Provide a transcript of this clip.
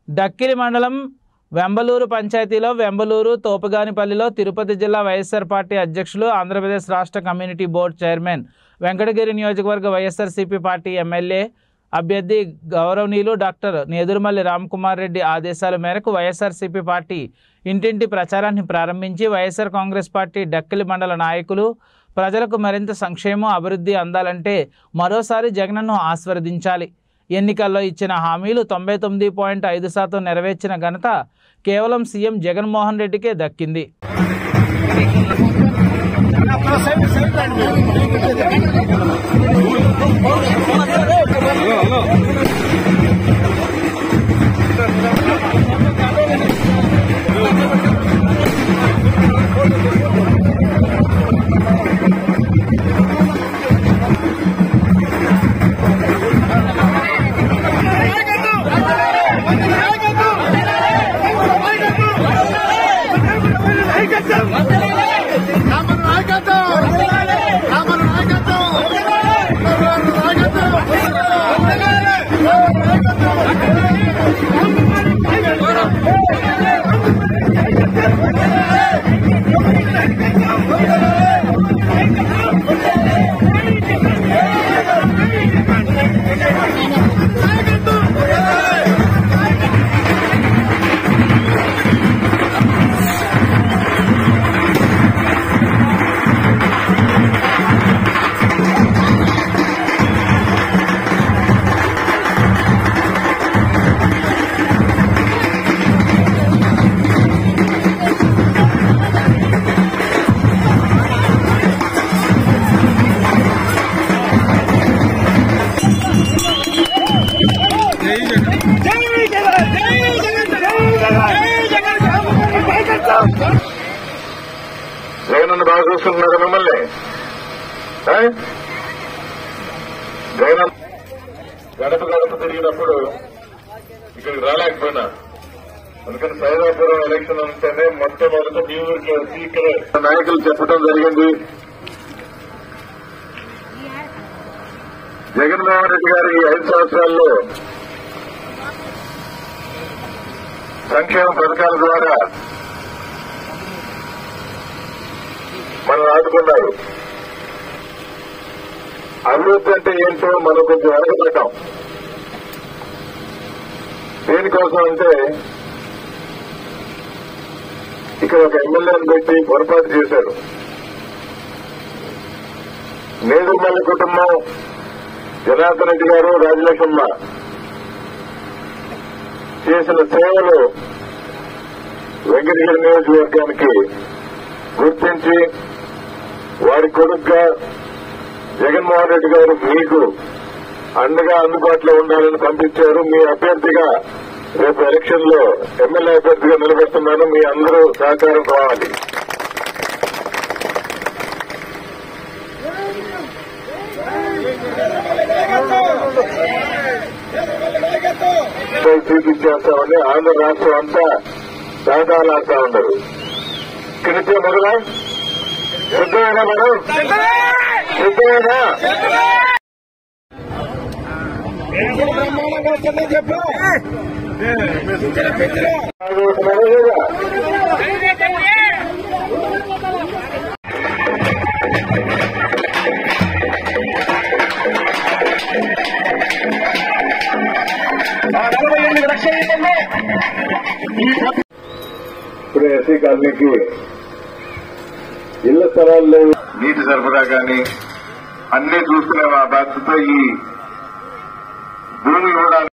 డక్కిలి మండలం వెంబలూరు పంచాయతీలో వెంబలూరు తోపుగానిపల్లిలో తిరుపతి జిల్లా వైఎస్ఆర్ పార్టీ అధ్యక్షులు ఆంధ్రప్రదేశ్ రాష్ట్ర కమ్యూనిటీ బోర్డు చైర్మన్ వెంకటగిరి నియోజకవర్గ వైఎస్ఆర్సీపీ పార్టీ ఎమ్మెల్యే అభ్యర్థి గౌరవనీయులు డాక్టర్ నేదురుమల్లి రామ్కుమార్ రెడ్డి ఆదేశాల మేరకు వైఎస్ఆర్సీపీ పార్టీ ఇంటింటి ప్రచారాన్ని ప్రారంభించి వైఎస్ఆర్ కాంగ్రెస్ పార్టీ డక్కిలి మండల నాయకులు ప్రజలకు మరింత సంక్షేమం అభివృద్ధి అందాలంటే మరోసారి జగనన్ను ఆస్వాదించాలి ఎన్నికల్లో ఇచ్చిన హామీలు తొంభై తొమ్మిది పాయింట్ ఐదు శాతం నెరవేర్చిన ఘనత కేవలం సీఎం జగన్మోహన్ రెడ్డికే దక్కింది రామన్ నాయకత్వం రామన్ నాయకత్వం రామన్ నాయకత్వం జగనన్న బాగా చూసుకుంటున్నారు మిమ్మల్ని ఆ? జగన్ గడప గడప తిరిగినప్పుడు ఇక్కడికి రాలేకపోయినా అందుకని సైదాపురం ఎలక్షన్ అంటేనే మొట్టమొదట మీ ఊరికి వచ్చి ఇక్కడ నాయకులు చెప్పడం జరిగింది జగన్మోహన్ రెడ్డి గారు ఈ ఐదు సంవత్సరాల్లో సంక్షేమ పథకాల ద్వారా మనం ఆదుకున్నారు అభివృద్ధి అంటే ఏంటో మనం కొంచెం వెనకబడ్డాం దేనికోసం అంటే ఇక్కడ ఒక ఎమ్మెల్యేని పెట్టి పొరపాటు చేశారు నేదుమల్లి కుటుంబం జనార్దన్ రెడ్డి గారు రాజలక్ష్మమ్మ చేసిన సేవలు వెంకటగిరి నియోజకవర్గానికి గుర్తించి వారి కొడుకుగా జగన్మోహన్ రెడ్డి గారు మీకు అండగా అందుబాటులో ఉండాలని పంపించారు మీ అభ్యర్థిగా రేపు ఎలక్షన్ లో ఎమ్మెల్యే అభ్యర్థిగా నిలబెడుతున్నాను మీ అందరూ సహకారం కావాలి చూపించేస్తామని ఆంధ్ర రాష్ట్రం అంతా సహకారాలాడుతా ఉన్నారు ఇక్కడికే మొదల సిద్ధమేనా మనం సిద్ధమేనా బ్రహ్మాండంగా వస్తుందని చెప్పు మనోహర ఇప్పుడు ఎస్సీ కాలనీకి ఇళ్ల స్థలాలు లేవు నీటి సరఫరా కానీ అన్ని చూసుకునే మా బాధ్యత ఈ భూమి కూడా